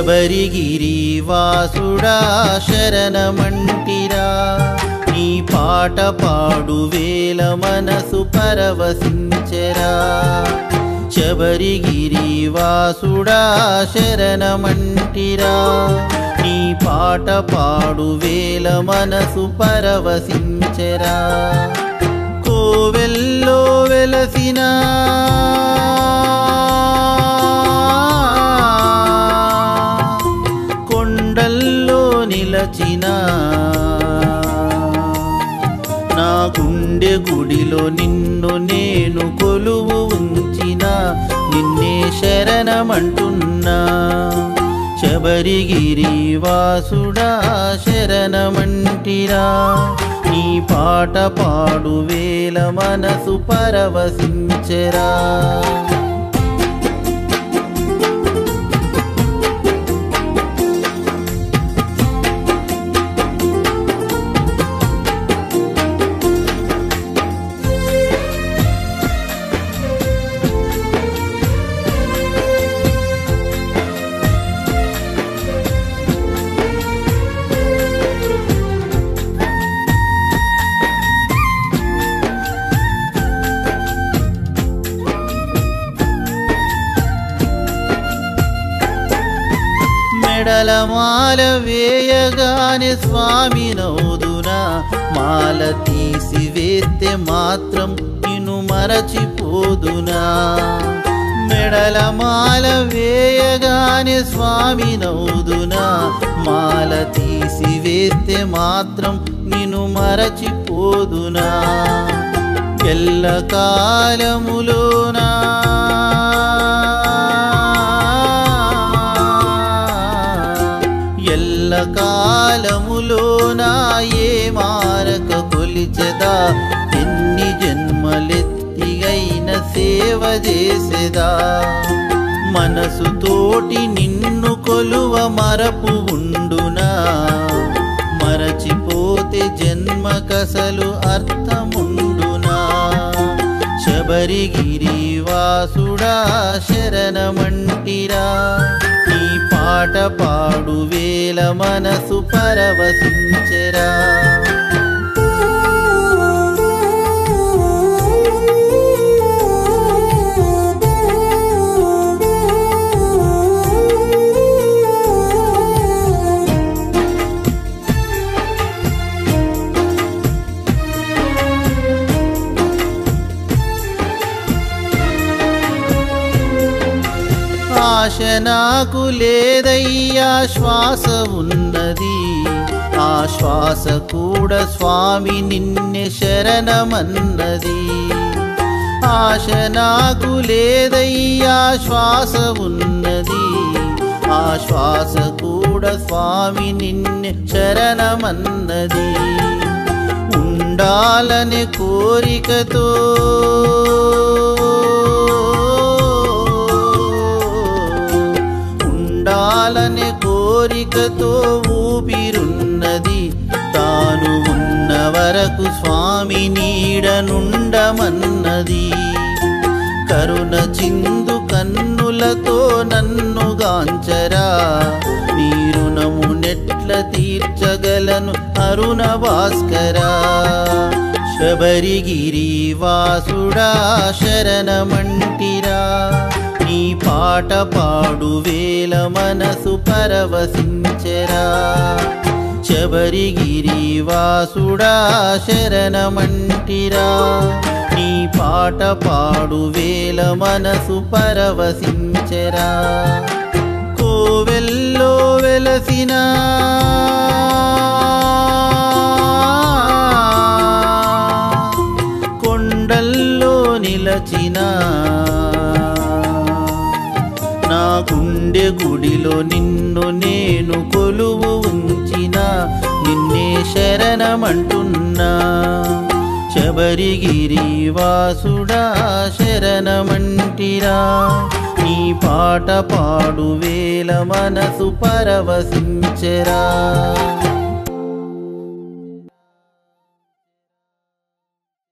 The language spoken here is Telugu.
శబరిగిరి వాసుడా శరణమంటిరా నీ పాట పాడు వేల మనసు పరవశించెరా శబరిగిరి వాసుడా శరణమంటిరా నీ పాట పాడు వేల మనసు పరవశించెరా కోవెల్లో వెలసిన కొండల్లో నిలచిన నా గుండె గుడిలో నిన్ను నేను కొలువు ఉంచిన నిన్నే శరణమంటున్నా శబరిగిరి వాసుడా శరణమంటిరా నీ పాట పాడు వేల మనసు పరవశించెరా మెడల మాల వేయగానే స్వామి నౌదునా మాల తీసి వేస్తే మాత్రం నిన్ను మరచిపోదునా మెడల మాల వేయగానే స్వామి నౌదునా మాల తీసి వేస్తే మాత్రం నిన్ను మరచిపోదునా ఎల్ల కాలములోనా ఎల్ల కాలములోన ఏ మారక కొలిచెదా ఎన్ని జన్మలెత్తిగైన సేవ చేసేదా మనసు తోటి నిన్ను కొలువ మరపు ఉండునా మరచిపోతే జన్మకసలు అర్థముండునా శబరిగిరి వాసుడా శరణమంటిరా నీ పాట పాడు వేల మనసు పరవశించెరా ఆశ నాకు లేదయ్యా శ్వాస ఉన్నది ఆ శ్వాస కూడా స్వామి నిన్నే శరణమన్నది ఆశ నాకు లేదయ్యా శ్వాస ఉన్నది ఆ శ్వాస కూడా స్వామి నిన్నే శరణమన్నది ఉండాలనే కోరికతో ఉండాలనే కోరికతో ఊపిరున్నది తాను ఉన్న వరకు స్వామి నీడనుండమన్నది కరుణ చిందు కన్నులతో నన్ను గాంచరా నీ రుణము నెట్ల తీర్చగలను అరుణ భాస్కరా శబరిగిరి వాసుడా శరణమంటిరా నీ పాట పాడు వేల మనసు పరవశించెరా శబరిగిరి వాసుడా శరణమంటిరా నీ పాట పాడు వేల మనసు పరవశించెరా కోవెల్లో వెలసిన కొండల్లో నిలచిన నా గుండె గుడిలో నిన్ను నేను కొలువు ఉంచిన నిన్నే శరణమంటున్నా శబరిగిరి వాసుడా శరణమంటిరా నీ పాట పాడు వేల మనసు పరవశించెరా